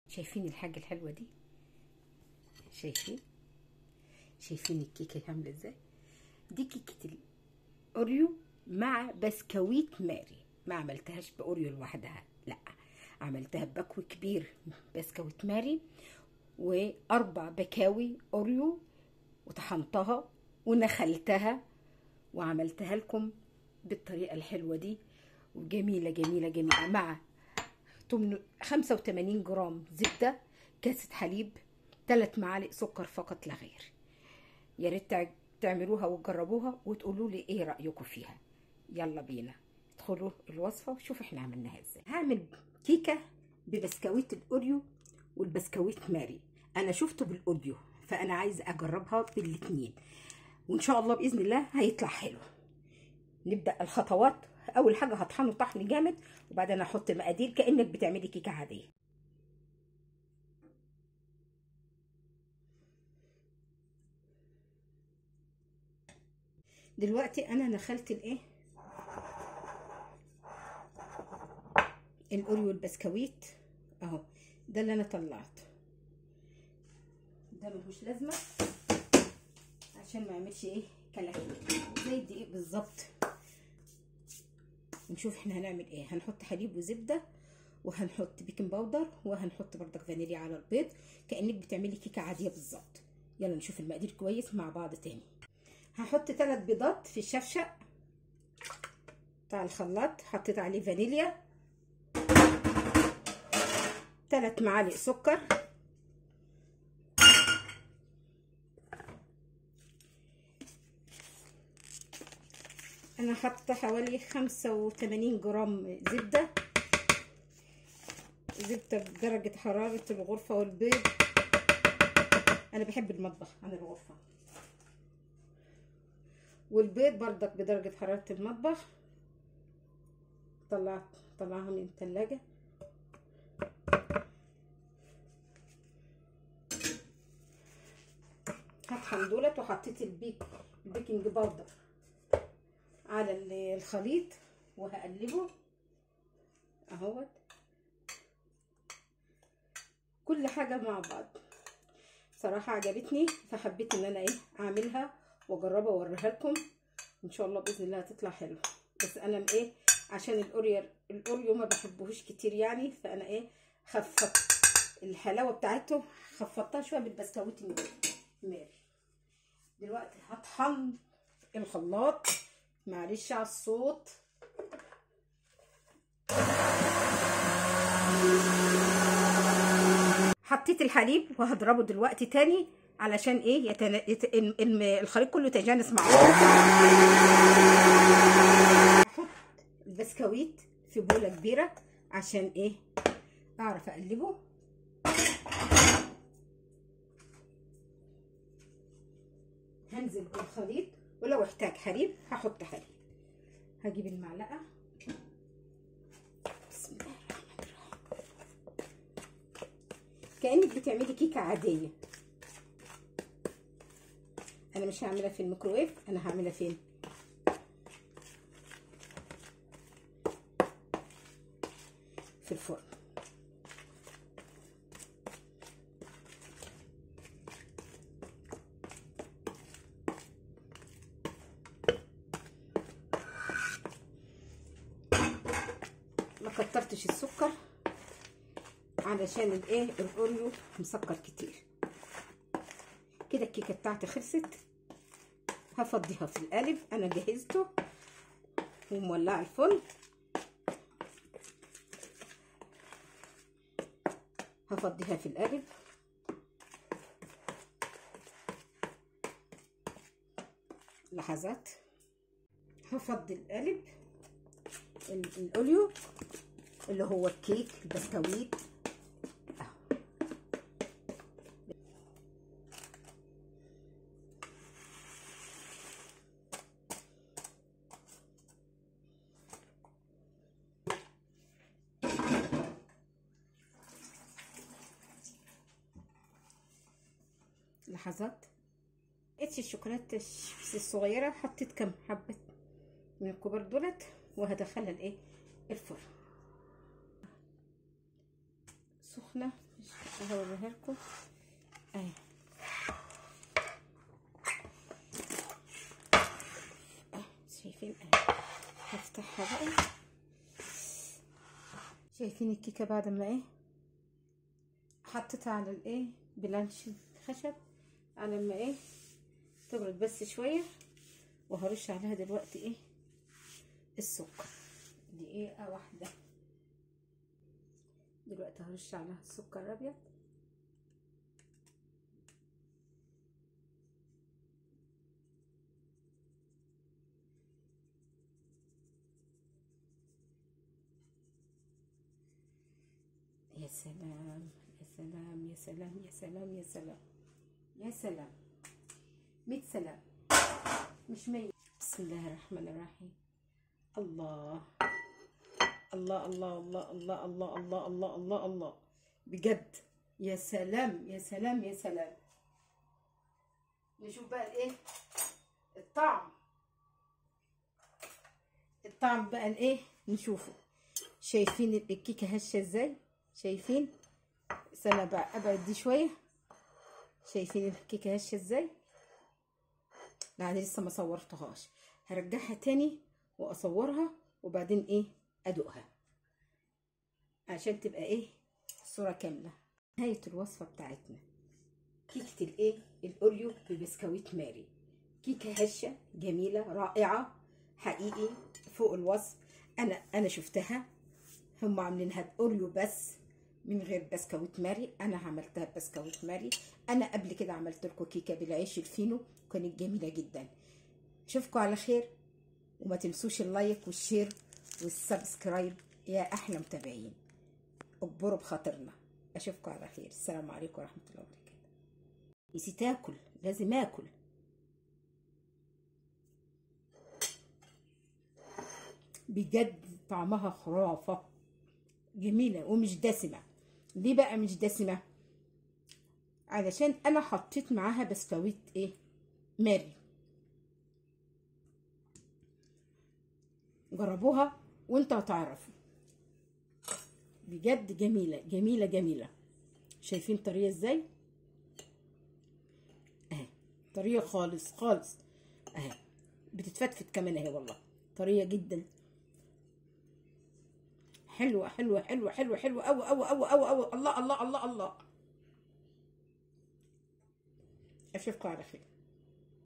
شايفين الحاجة الحلوة دي شايفين شايفين الكيكة عاملة ازاي دي كيكة الأوريو مع بسكويت ماري ما عملتهاش بأوريو لوحدها لا عملتها ببكو كبير بسكويت ماري وأربع بكاوي أوريو وطحنتها ونخلتها وعملتها لكم بالطريقة الحلوة دي وجميلة جميلة جميلة مع 85 جرام زبدة كاسة حليب 3 معالق سكر فقط لا غير يا ريت تعملوها وتجربوها وتقولوا لي ايه رأيكم فيها يلا بينا ادخلوا الوصفة وشوفوا احنا عملناها ازاي هعمل كيكة ببسكويت الاوريو والبسكويت ماري انا شفته بالاوريو فانا عايزه اجربها بالاتنين وان شاء الله باذن الله هيطلع حلو نبدا الخطوات اول حاجه هطحنه طحن جامد وبعدين احط مقادير كانك بتعملي كيكه عاديه دلوقتي انا نخلت الايه الاوريو والبسكويت اهو ده اللي انا طلعته ده ملهوش لازمه عشان ما يعملش ايه كلاكيع زي الدقيق بالظبط نشوف احنا هنعمل ايه هنحط حليب وزبده وهنحط بيكنج باودر وهنحط بردك فانيليا على البيض كانك بتعملي كيكه عاديه بالظبط يلا نشوف المقادير كويس مع بعض تاني هحط ثلاث بيضات في الشفشق بتاع الخلاط حطيت عليه فانيليا ثلاث معالق سكر انا حاطه حوالي خمسة وتمانين جرام زبدة زبدة بدرجة حرارة الغرفة والبيض انا بحب المطبخ عن الغرفة والبيض بردك بدرجة حرارة المطبخ طلعت طلعها من التلاجة هطحن دولت وحطيت البيك البيكنج باودر على الخليط وهقلبه اهوت كل حاجه مع بعض صراحه عجبتني فحبيت ان انا ايه اعملها واجربها واوريها لكم ان شاء الله باذن الله هتطلع حلوه بس انا ايه عشان الاوريو الاوريو ما بحبهوش كتير يعني فانا ايه خفت الحلاوه بتاعته خفضتها شويه بالبسكويت الماري دلوقتي هطحن الخلاط معلش على الصوت حطيت الحليب وهضربه دلوقتي تاني علشان ايه يتن... يت... الخليط كله يتجانس مع بعض احط البسكويت في بوله كبيره عشان ايه اعرف اقلبه هنزل بالخليط ولو احتاج حليب هحط حليب هجيب المعلقه بسم الله الرحمن الرحيم كانك بتعملي كيكه عاديه انا مش هعملها في الميكروويف انا هعملها فين في الفرن ما كترتش السكر علشان الايه الاوريو مسكر كتير كده الكيكه بتاعتي خلصت هفضيها في القالب انا جهزته ومولعه الفرن هفضيها في القالب لحظات هفضي القالب الاوليو اللي هو الكيك البسكويت لحظات اتش الشوكولاته الصغيره حطيت كم حبه من الكبار دولت وهدخلها الايه الفرن سخنه هوريها لكم اهي اه شايفين اهي هفتحها بقى شايفين الكيكه بعد ما ايه حطيتها على الايه بلانش الخشب على ما ايه تبرد بس شويه وهرش عليها دلوقتي ايه السكر دقيقه واحده دلوقتي هرش عليها السكر الابيض يا سلام يا سلام يا سلام يا سلام يا سلام يا سلام مية سلام مش مية بسم الله الرحمن الرحيم الله الله الله الله الله الله الله الله الله الله بجد يا سلام يا سلام يا سلام نشوف بقى الايه الطعم الطعم بقى الايه نشوفه شايفين الكيكه هشه ازاي شايفين استنى بقى ابعد دي شويه شايفين الكيكه هشه ازاي لا انا لسه ما صورتهاش هرجعها تاني واصورها وبعدين ايه ادوقها عشان تبقى ايه الصوره كامله نهايه الوصفه بتاعتنا كيكه الايه الاوريو ببسكويت ماري كيكه هشه جميله رائعه حقيقي فوق الوصف انا انا شفتها هم عاملينها باوريو بس من غير بسكويت ماري انا عملتها بسكويت ماري انا قبل كده عملت لكم كيكه بالعيش الفينو كانت جميله جدا اشوفكم على خير وما تنسوش اللايك والشير والسبسكرايب يا احلى متابعين اكبروا بخاطرنا اشوفكم على خير السلام عليكم ورحمه الله وبركاته نسيت اكل لازم اكل بجد طعمها خرافه جميله ومش دسمه ليه بقى مش دسمه علشان انا حطيت معاها بسكويت ايه ماري جربوها وانتوا هتعرفوا بجد جميله جميله جميله شايفين طريه ازاي اهي طريه خالص خالص اهي بتتفتفت كمان اهي والله طريه جدا حلوه حلوه حلوه حلوه حلوه قوي قوي قوي قوي قوي الله الله الله الله اشوفكم على خير